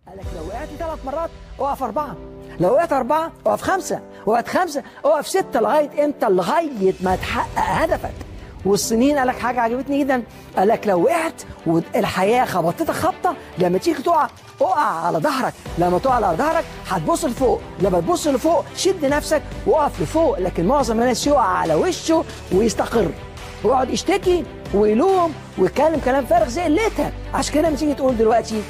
قال لك لو وقعت ثلاث مرات اقف أربعة لو وقعت أربعة اقف خمسة وقعت خمسة اقف ستة لغاية إمتى لغاية ما تحقق هدفك والسنين قال لك حاجة عجبتني جدا قال لك لو وقعت والحياة خبطتك خبطة لما تيجي تقع اقع على ظهرك لما تقع على ظهرك هتبص لفوق لما تبص لفوق شد نفسك وقف لفوق لكن معظم الناس يقع على وشه ويستقر ويقعد يشتكي ويلوم ويتكلم كلام فارغ زي قلتها عشان كده لما تيجي تقول دلوقتي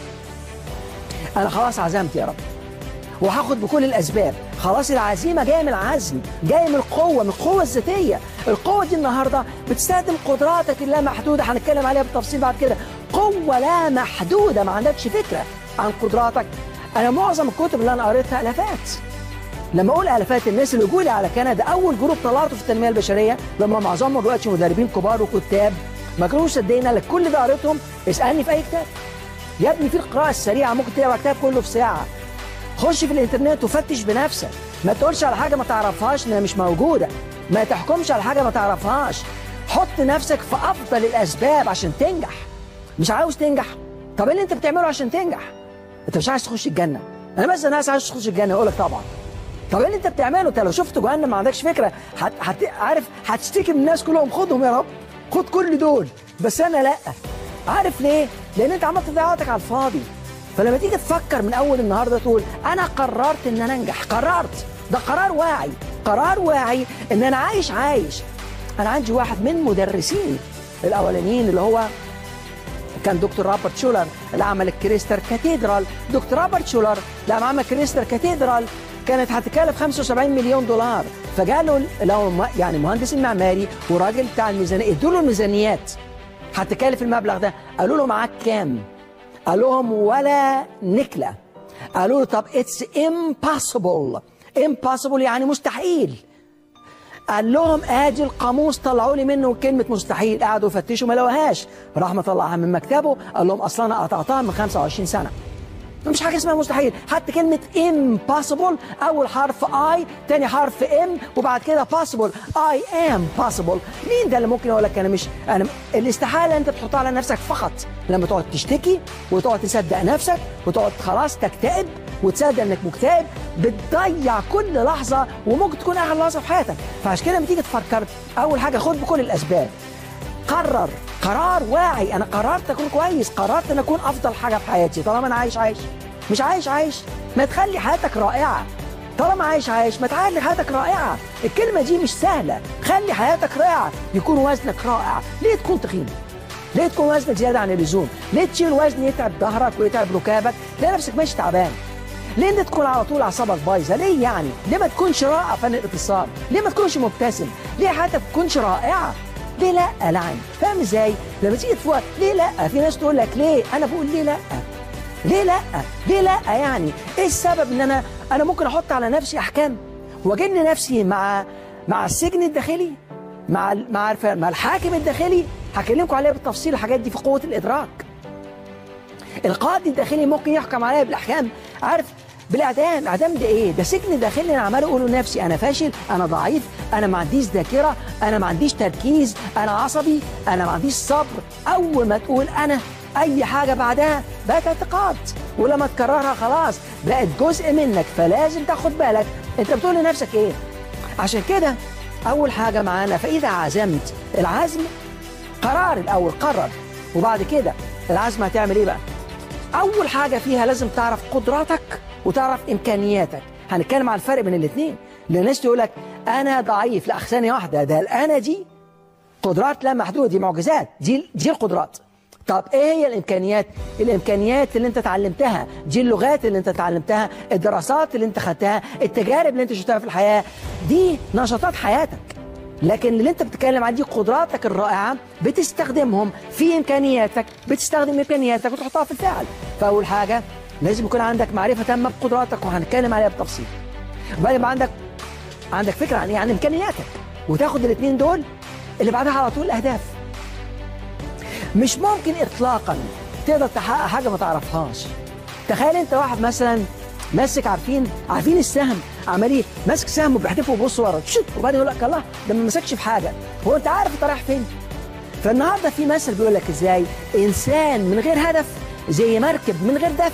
انا خلاص عزمت يا رب وهاخد بكل الاسباب خلاص العزيمه جايه من العزم جايه من القوه من القوه الذاتيه القوه دي النهارده بتستخدم قدراتك اللامحدوده هنتكلم عليها بالتفصيل بعد كده قوه لا محدوده ما عندكش فكره عن قدراتك انا معظم الكتب اللي انا قريتها الافات لما اقول الافات الناس اللي جولي على كندا اول جروب طلعته في التنميه البشريه لما معظمهم دلوقتي مدربين كبار وكتاب ما كانوش صدقين لك كل ده قريتهم اسالني في اي كتاب يا ابني في القراءه السريعه ممكن تقرا الكتاب كله في ساعه خش في الانترنت وفتش بنفسك ما تقولش على حاجه ما تعرفهاش انها مش موجوده ما تحكمش على حاجه ما تعرفهاش حط نفسك في افضل الاسباب عشان تنجح مش عاوز تنجح طب ايه اللي انت بتعمله عشان تنجح انت مش عايز تخش الجنه انا بس ناس عايز تخش الجنه اقول لك طبعا طب ايه اللي انت بتعمله انت لو شفت جهنم ما عندكش فكره هت... هت... عارف هتشتكي من الناس كلهم خدهم يا رب خد كل دول بس انا لا عارف ليه لان انت عملت تضيع وقتك على الفاضي فلما تيجي تفكر من اول النهارده تقول انا قررت ان انا انجح قررت ده قرار واعي قرار واعي ان انا عايش عايش انا عندي واحد من مدرسين الاولانيين اللي هو كان دكتور روبرت شولر اللي عمل الكريستر كاتيدرال دكتور روبرت شولر لما عمل كريستر كاتيدرال كانت هتكلف 75 مليون دولار فقالوا لو يعني مهندس المعماري وراجل بتاع الميزانيه ادوا له الميزانيات هتكلف المبلغ ده قالوا له معاك كام قال لهم ولا نكلة قالوا له طب اتس امباسبل امباسبل يعني مستحيل قال لهم ادي القاموس طلعوا لي منه كلمه مستحيل قعدوا يفتشوا ما لقوهاش راح مطلعها من مكتبه قال لهم اصلا انا قطعتها من 25 سنه مش حاجه اسمها مستحيل حتى كلمه impossible اول حرف I تاني حرف M وبعد كده possible I am possible مين ده اللي ممكن يقول لك انا مش انا الاستحاله انت تحطها على نفسك فقط لما تقعد تشتكي وتقعد تصدق نفسك وتقعد خلاص تكتئب وتصدق انك مكتئب بتضيع كل لحظه وممكن تكون اخر لحظه في حياتك فعشان كده لما تيجي تفكر اول حاجه خد بكل الاسباب قرر قرار واعي انا قررت اكون كويس قررت ان اكون افضل حاجه في حياتي طالما انا عايش عايش مش عايش عايش ما تخلي حياتك رائعه طالما عايش عايش ما تخلي حياتك رائعه الكلمه دي مش سهله خلي حياتك رائعه يكون وزنك رائع ليه تكون تخين ليه تكون وزنك زياده عن اللزوم ليه تشيل وزن يتعب ظهرك ويتعب ركابك تلاقي نفسك ماشي تعبان ليه انت تكون على طول اعصابك بايظه ليه يعني ليه ما تكونش رائع فن الاتصال ليه ما تكونش مبتسم ليه حياتك ما تكونش رائعه ليه لا لعن فاهم ازاي لما تيجي تفوق ليه لا في ناس تقول لك ليه انا بقول ليه لا ليه لا ليه لا يعني ايه السبب ان انا انا ممكن احط على نفسي احكام واجن نفسي مع مع السجن الداخلي مع مع مع الحاكم الداخلي هكلمكم عليها بالتفصيل الحاجات دي في قوه الادراك القاضي الداخلي ممكن يحكم عليا بالاحكام عارف بالاعدام اعدام ده ايه ده سجن داخلي انا عمال اقول لنفسي انا فاشل انا ضعيف انا ما عنديش ذاكره انا ما عنديش تركيز انا عصبي انا ما عنديش صبر اول ما تقول انا اي حاجه بعدها بقت اعتقاد ولما تكررها خلاص بقت جزء منك فلازم تاخد بالك انت بتقول لنفسك ايه عشان كده اول حاجه معانا فاذا عزمت العزم قرار الاول قرر وبعد كده العزم هتعمل ايه بقى اول حاجه فيها لازم تعرف قدراتك وتعرف امكانياتك هنتكلم على الفرق بين الاثنين لان الناس تقول لك انا ضعيف لا ثانيه واحده ده الانا دي قدرات لا محدوده دي معجزات دي دي القدرات طب ايه هي الامكانيات الامكانيات اللي انت اتعلمتها دي اللغات اللي انت اتعلمتها الدراسات اللي انت خدتها التجارب اللي انت شفتها في الحياه دي نشاطات حياتك لكن اللي انت بتتكلم عن دي قدراتك الرائعه بتستخدمهم في امكانياتك بتستخدم امكانياتك وتحطها في الفعل فاول حاجه لازم يكون عندك معرفه تامه بقدراتك وهنتكلم عليها بالتفصيل وبعدين يبقى عندك عندك فكره عن ايه عن امكانياتك وتاخد الاثنين دول اللي بعدها على طول الاهداف مش ممكن اطلاقا تقدر تحقق حاجه ما تعرفهاش تخيل انت واحد مثلا ماسك عارفين عارفين السهم عمال ايه ماسك سهم وبيحدفه ويبص ورا شوت وبعدين يقول لك الله ده ما مسكش في حاجه هو انت عارف انت رايح فين فالنهارده في مثل بيقول لك ازاي انسان من غير هدف زي مركب من غير دفه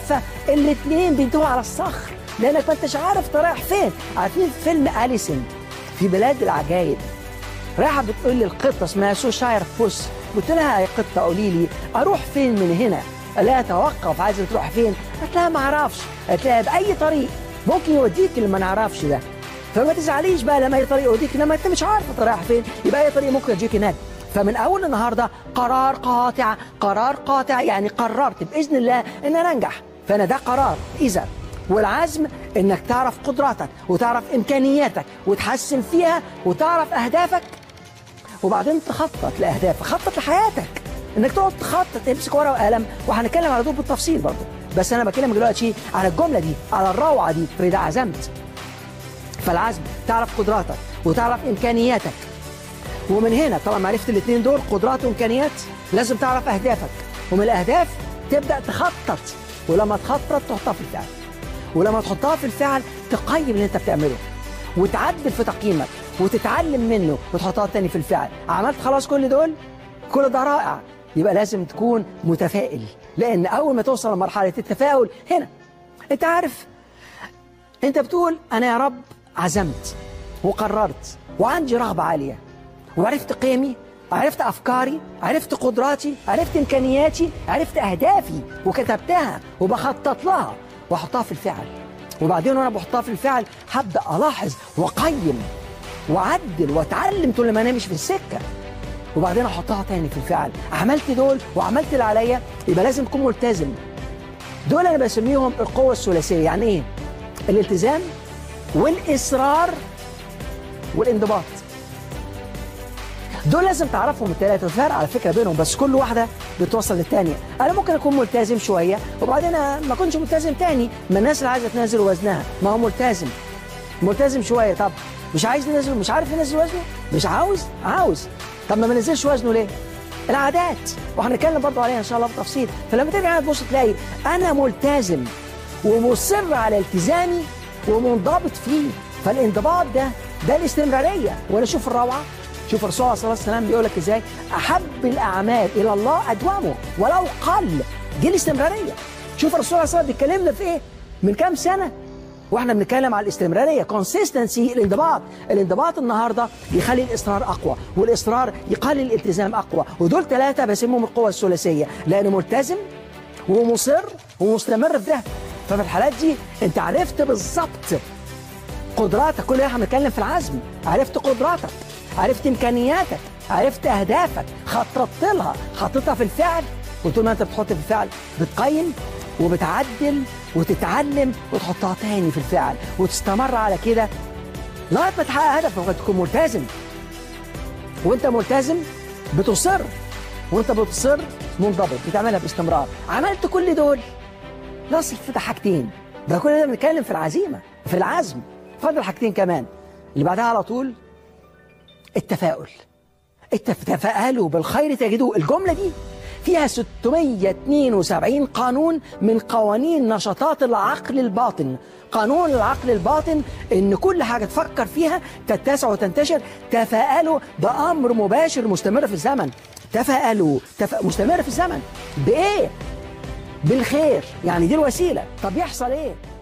الاثنين بينتهوا على الصخر لانك ما انتش عارف رايح فين عارفين فيلم اليسن في بلاد العجائب رايحه بتقول لي القطه اسمها سوشاير بوس قلت لها يا قطه قولي لي اروح فين من هنا قال لها توقف عايزه تروح فين قالت لها ما اعرفش قالت لها باي طريق ممكن يوديك اللي ما نعرفش ده فما تزعليش بقى لما اي طريق يوديك انما انت مش عارف انت رايح فين يبقى اي طريق ممكن يوديك هناك فمن اول النهارده قرار قاطع قرار قاطع يعني قررت باذن الله ان انا انجح فانا ده قرار اذا والعزم انك تعرف قدراتك وتعرف امكانياتك وتحسن فيها وتعرف اهدافك وبعدين تخطط لاهدافك خطط لحياتك انك تقعد تخطط تمسك ورقه وقلم وهنتكلم على دول بالتفصيل برضه بس انا بكلمك دلوقتي على الجمله دي على الروعه دي فاذا عزمت فالعزم تعرف قدراتك وتعرف امكانياتك ومن هنا طبعا معرفه الاثنين دول قدرات وامكانيات لازم تعرف اهدافك ومن الاهداف تبدا تخطط ولما تخطط تحطها في الفعل ولما تحطها في الفعل تقيم اللي انت بتعمله وتعدل في تقييمك وتتعلم منه وتحطها تاني في الفعل عملت خلاص كل دول كل ده رائع يبقى لازم تكون متفائل لان اول ما توصل لمرحله التفاؤل هنا انت عارف انت بتقول انا يا رب عزمت وقررت وعندي رغبه عاليه وعرفت قيمي عرفت افكاري عرفت قدراتي عرفت امكانياتي عرفت اهدافي وكتبتها وبخطط لها واحطها في الفعل وبعدين وانا بحطها في الفعل هبدا الاحظ واقيم واعدل واتعلم طول ما انا مش في السكه وبعدين احطها تاني في الفعل عملت دول وعملت اللي عليا يبقى لازم تكون ملتزم دول انا بسميهم القوه الثلاثيه يعني ايه الالتزام والاصرار والانضباط دول لازم تعرفهم الثلاثه الفرق على فكره بينهم بس كل واحده بتوصل للثانيه انا ممكن اكون ملتزم شويه وبعدين ما اكونش ملتزم تاني ما الناس اللي عايزه تنزل وزنها ما هو ملتزم ملتزم شويه طب مش عايز ينزل مش عارف ينزل وزنه مش عاوز عاوز طب ما بنزلش وزنه ليه العادات وهنتكلم برضه عليها ان شاء الله بتفصيل فلما ترجع تبص تلاقي انا ملتزم ومصر على التزامي ومنضبط فيه فالانضباط ده ده الاستمراريه وانا شوف الروعه شوف الرسول صلى الله عليه وسلم بيقول لك ازاي احب الاعمال الى الله ادومه ولو قل دي الاستمراريه شوف الرسول صلى الله عليه وسلم بيتكلمنا في ايه من كام سنه واحنا بنتكلم على الاستمراريه كونسيستنسي الانضباط الانضباط النهارده يخلي الاصرار اقوى والاصرار يخلي الالتزام اقوى ودول ثلاثه بسمهم القوه الثلاثيه لانه ملتزم ومصر ومستمر في ده ففي الحالات دي انت عرفت بالظبط قدراتك كل احنا بنتكلم في العزم عرفت قدراتك عرفت امكانياتك عرفت اهدافك خططت لها حطيتها في الفعل وطول ما انت بتحط في الفعل بتقيم وبتعدل وتتعلم وتحطها تاني في الفعل وتستمر على كده لغايه ما تحقق هدفك وتكون ملتزم وانت ملتزم بتصر وانت بتصر منضبط بتعملها باستمرار عملت كل دول نصل في حاجتين ده كل ده بنتكلم في العزيمه في العزم فاضل حاجتين كمان اللي بعدها على طول التفاؤل تفاءلوا بالخير تجدوا الجمله دي فيها 672 قانون من قوانين نشاطات العقل الباطن قانون العقل الباطن ان كل حاجة تفكر فيها تتسع وتنتشر تفاءلوا بأمر مباشر مستمر في الزمن تفاءلوا تف... مستمر في الزمن بإيه؟ بالخير يعني دي الوسيلة طب يحصل إيه؟